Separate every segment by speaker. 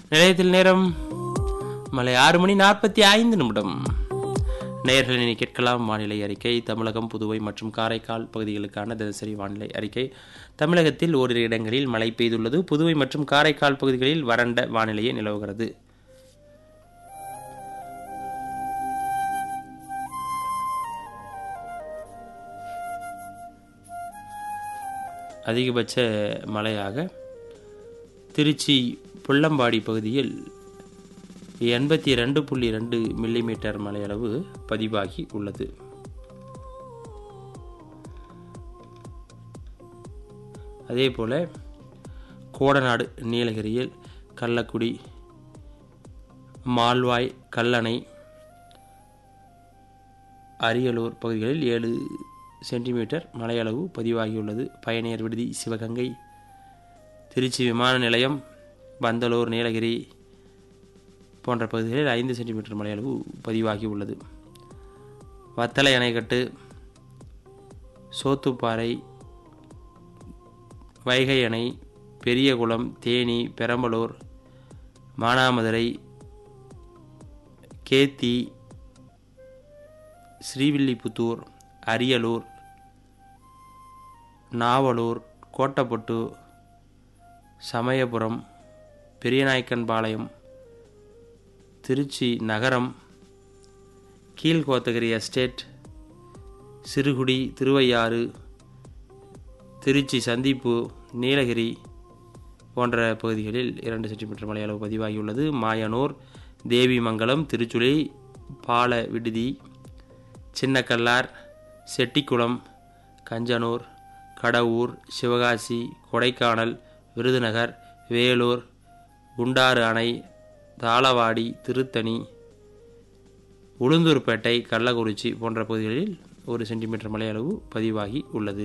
Speaker 1: நிலையத்தில் நேரம் மலை ஆறு மணி நாற்பத்தி ஐந்து நிமிடம் நேயர்களை நீ கேட்கலாம் வானிலை அறிக்கை தமிழகம் புதுவை மற்றும் காரைக்கால் பகுதிகளுக்கான தினசரி வானிலை அறிக்கை தமிழகத்தில் ஓரிரு இடங்களில் மழை பெய்துள்ளது புதுவை மற்றும் காரைக்கால் பகுதிகளில் வறண்ட வானிலையே நிலவுகிறது அதிகபட்ச மழையாக திருச்சி புள்ளம்பாடி பகுதியில் எண்பத்தி ரெண்டு புள்ளி ரெண்டு மில்லிமீட்டர் மழையளவு பதிவாகி உள்ளது அதே போல கோடநாடு நீலகிரியில் கள்ளக்குடி மால்வாய் கல்லணை அரியலூர் பகுதிகளில் ஏழு சென்டிமீட்டர் மழையளவு பதிவாகியுள்ளது பயணியர் விடுதி சிவகங்கை திருச்சி விமான நிலையம் பந்தலூர் நீலகிரி போன்ற பகுதிகளில் ஐந்து சென்டிமீட்டர் மழையளவு பதிவாகி உள்ளது வத்தலை அணைக்கட்டு சோத்துப்பாறை வைகை அணை பெரியகுளம் தேனி பெரம்பலூர் மானாமதுரை கேத்தி ஸ்ரீவில்லிபுத்தூர் அரியலூர் நாவலூர் கோட்டப்பட்டு சமயபுரம் பெரியநாயக்கன்பாளையம் திருச்சி நகரம் கீழ்கோத்தகிரி எஸ்டேட் சிறுகுடி திருவையாறு திருச்சி சந்திப்பு நீலகிரி போன்ற பகுதிகளில் இரண்டு சென்டிமீட்டர் மழை அளவு பதிவாகியுள்ளது மாயனூர் தேவிமங்கலம் திருச்சுழி பால விடுதி சின்னக்கல்லார் செட்டிக்குளம் கஞ்சனூர் கடவூர் சிவகாசி கொடைக்கானல் விருதுநகர் வேலூர் குண்டாறு அணை தாளவாடி திருத்தணி உளுந்தூர்பேட்டை கள்ளக்குறிச்சி போன்ற பகுதிகளில் ஒரு சென்டிமீட்டர் மழையளவு பதிவாகி உள்ளது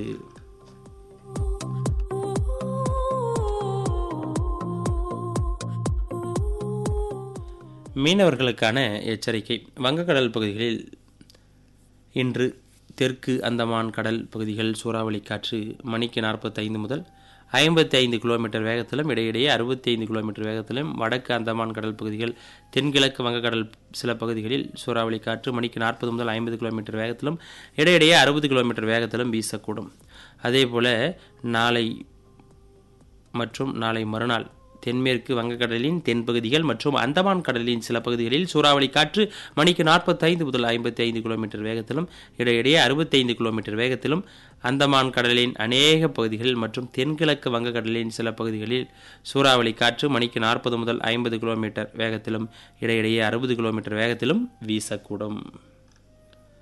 Speaker 1: மீனவர்களுக்கான எச்சரிக்கை வங்கக்கடல் பகுதிகளில் இன்று தெற்கு அந்தமான் கடல் பகுதிகள் சூறாவளி காற்று மணிக்கு நாற்பத்தைந்து முதல் ஐம்பத்தி ஐந்து கிலோமீட்டர் வேகத்திலும் இடையிடையே அறுபத்தி ஐந்து கிலோமீட்டர் வேகத்திலும் வடக்கு அந்தமான் கடல் பகுதிகள் தென்கிழக்கு வங்கக்கடல் சில பகுதிகளில் சூறாவளி காற்று மணிக்கு நாற்பது முதல் ஐம்பது கிலோமீட்டர் வேகத்திலும் இடையிடையே அறுபது கிலோமீட்டர் வேகத்திலும் வீசக்கூடும் அதேபோல நாளை மற்றும் நாளை மறுநாள் தென்மேற்கு வங்கக்கடலின் தென்பகுதிகள் மற்றும் அந்தமான் கடலின் சில பகுதிகளில் சூறாவளி காற்று மணிக்கு நாற்பத்தைந்து முதல் ஐம்பத்தி ஐந்து கிலோமீட்டர் வேகத்திலும் இடையிடையே அறுபத்தைந்து கிலோமீட்டர் வேகத்திலும் அந்தமான் கடலின் அநேக பகுதிகள் மற்றும் தென்கிழக்கு வங்கக்கடலின் சில பகுதிகளில் சூறாவளி காற்று மணிக்கு நாற்பது முதல் ஐம்பது கிலோமீட்டர் வேகத்திலும் இடையிடையே அறுபது கிலோமீட்டர் வேகத்திலும் வீசக்கூடும்